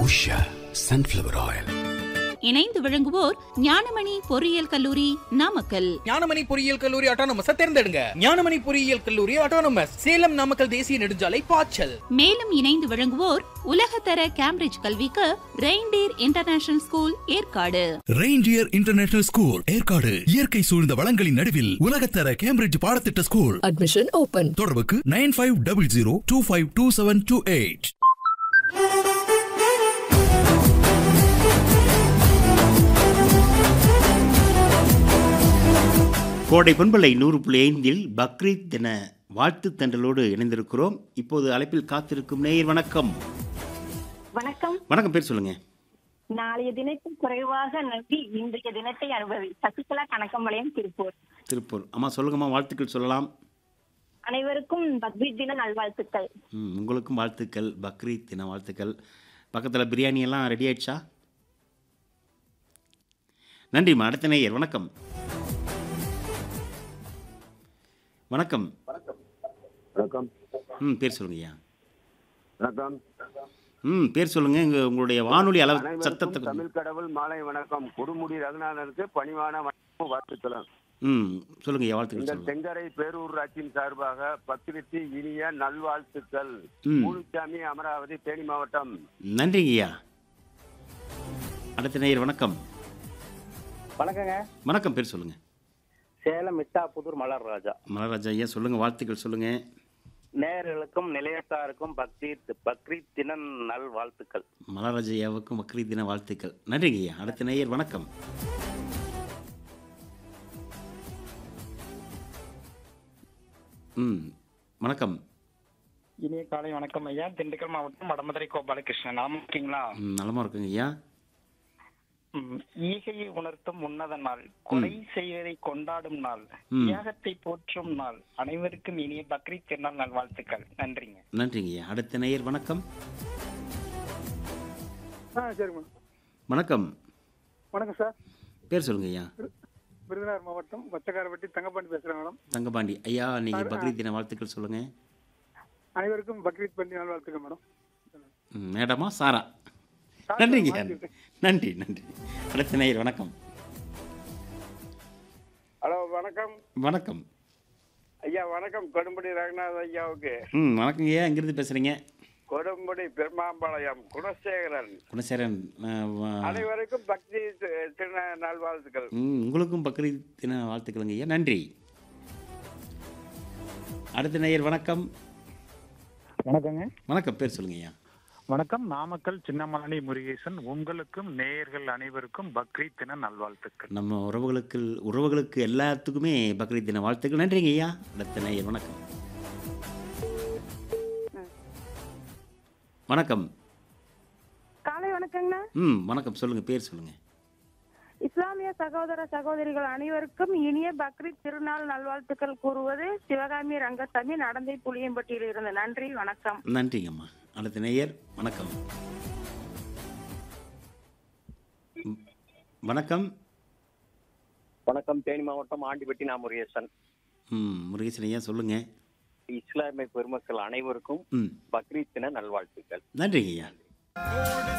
Usha sunflower oil இணைந்து விளங்குவோர் ஞானமணி பொறியியல் கல்லூரி நாமக்கல் ஞானமணி பொறியியல் கல்லூரி ஆட்டோனமஸ தேர்ந்தெடுங்க ஞானமணி பொறியியல் கல்லூரி ஆட்டோனமஸ் சேலம் நாமக்கல் தேசிய நெடுஞ்சாலை பாய்ச்சல் மேலும் இணைந்து விளங்குவோர் உலகத்தர கேம்பிரிட்ஜ் கல்விக்கு Reindeer International School Yercaud Reindeer International School Yercaud இயற்கை சூழ்ந்த வளங்களின் நடுவில் உலகத்தர கேம்பிரிட்ஜ் பாடத்திட்ட ஸ்கூல் Admission open. தொடர்புக்கு nine five double zero two five two seven two eight Kodai பண்பலை நூறு புள்ளி ஐந்தில் பக்ரீத் தின வாழ்த்து தண்டலோடு இணைந்திருக்கிறோம் இப்போது அழைப்பில் காத்திருக்கும் நேயர் வணக்கம் வணக்கம் வணக்கம் பேர் சொல்லுங்க நாளைய தினத்தை குறைவாக நம்பி இன்றைய தினத்தை அனுபவி சசிகலா கணக்கம்பாளையம் திருப்பூர் திருப்பூர் அம்மா சொல்லுங்கம்மா வாழ்த்துக்கள் சொல்லலாம் அனைவருக்கும் பக்ரீத் தின நல்வாழ்த்துக்கள் ம், உங்களுக்கும் வாழ்த்துக்கள் பக்ரீத் தின வாழ்த்துக்கள் பக்கத்தில் பிரியாணி எல்லாம் ரெடி ஆயிடுச்சா நன்றிம்மா அடுத்த நேயர் வணக்கம் வணக்கம் வணக்கம் ம் பேர் சொல்லுங்கய்யா வணக்கம் ம் பேர் சொல்லுங்க இங்க உங்களுடைய வானொலி அளவு அனைவருக்கும் சத்தத்தை கொஞ்சம் தமிழ் கடவுள் மாலை வணக்கம் கொடுமுடி ரகுநாதனுக்கு பணிவான வணக்கம் வாழ்த்துக்களும் ம் சொல்லுங்கய்யா வாழ்த்துக்கள் எங்கள் சொல்லுங்க தெங்கரை பேரூராட்சியின் சார்பாக பத்திரித்தி இனிய நல்வாழ்த்துக்கள் ம். முழுச்சாமி அமராவதி தேனி மாவட்டம் நன்றிங்கய்யா அடுத்த நேயர் வணக்கம் வணக்கங்க வணக்கம் பேர் சொல்லுங்க சேலம் மிட்டா புதூர் மலர் ராஜா மலராஜா ஐயா சொல்லுங்க வாழ்த்துக்கள் சொல்லுங்க நேயர்களுக்கும் நிலையத்தாருக்கும் பக்ரீத் பக்ரீத் தின நல் வாழ்த்துக்கள் மலராஜா ஐயாவுக்கும் பக்ரீத் தின வாழ்த்துக்கள் நன்றிங்க ஐயா அடுத்த நேயர் வணக்கம் ம் வணக்கம் இனிய காலை வணக்கம் ஐயா திண்டுக்கல் மாவட்டம் வடமதுரை கோபாலகிருஷ்ணன் நாம இருக்கீங்களா ம் நலமா இருக்குங்க ஐயா ம், ஈகையை உணர்த்தும் உன்னத நாள் கொலை செய்வதை கொண்டாடும் நாள் ம். தியாகத்தை போற்றும் நாள் அனைவருக்கும் இனிய பக்ரீத் திருநாள் நல்வாழ்த்துக்கள் நன்றிங்க நன்றிங்க ஐயா அடுத்த நேயர் வணக்கம் ஆ சரிங்க வணக்கம் வணக்கம் சார் பேர் சொல்லுங்க ஐயா விருதுநகர் மாவட்டம் கொச்சக்காரப்பட்டி தங்கப்பாண்டி பேசுகிறேன் மேடம் தங்கபாண்டி ஐயா நீங்கள் பக்ரீத் தின வாழ்த்துக்கள் சொல்லுங்க அனைவருக்கும் பக்ரீத் பண்டி நல்வாழ்த்துக்கள் மேடம் ம், மேடமா சாரா சார், நன்றிங்க வாழ்த்துக்கள். நன்றி நன்றி அடுத்த நேயர் வணக்கம் ஹலோ வணக்கம் வணக்கம் ஐயா வணக்கம் கொடுமுடி ரகுநாத ஐயாவுக்கு ம் வணக்கங்க ஐயா எங்கிருந்து பேசுகிறீங்க கொடுமுடி பெருமாம்பாளையம் குணசேகரன் குணசேரன் அஹ், வ- அனைவருக்கும் பக்தி திருநாள் நல்வாழ்த்துக்கள் ம், உங்களுக்கும் பக்ரீத் தின வாழ்த்துக்களுங்க ஐயா நன்றி அடுத்த நேயர் வணக்கம் வணக்கங்க வணக்கம் பேர் சொல்லுங்க ஐயா வணக்கம் நாமக்கல் சின்னமலை முருகேசன் உங்களுக்கும் நேயர்கள் அனைவருக்கும் பக்ரீத் தின நல்வாழ்த்துக்கள் நம்ம உறவுகளுக்கு உறவுகளுக்கு எல்லாத்துக்குமே பக்ரீத் தின வாழ்த்துக்கள் நன்றிங்க ஐயா அடுத்த நேயர் வணக்கம் வணக்கம் காலை வணக்கங்கண்ணா ம் வணக்கம் சொல்லுங்க பேர் சொல்லுங்க இஸ்லாமிய சகோதர சகோதரிகள் அனைவருக்கும் இனிய பக்ரீத் திருநாள் நல்வாழ்த்துக்கள் கூறுவது சிவகாமி ரங்கசாமி நடந்தை புளியம்பட்டியில் இருந்து நன்றி வணக்கம் நன்றிங்கம்மா அடுத்த நேயர் வணக்கம் ம், வணக்கம் வணக்கம் தேனி மாவட்டம் ஆண்டிப்பட்டி நான் முருகேசன் ம் முருகேசன் ஐயா சொல்லுங்க இஸ்லாமிய பெருமக்கள் அனைவருக்கும் ம் பக்ரீத் தின நல்வாழ்த்துக்கள் நன்றிங்க ஐயா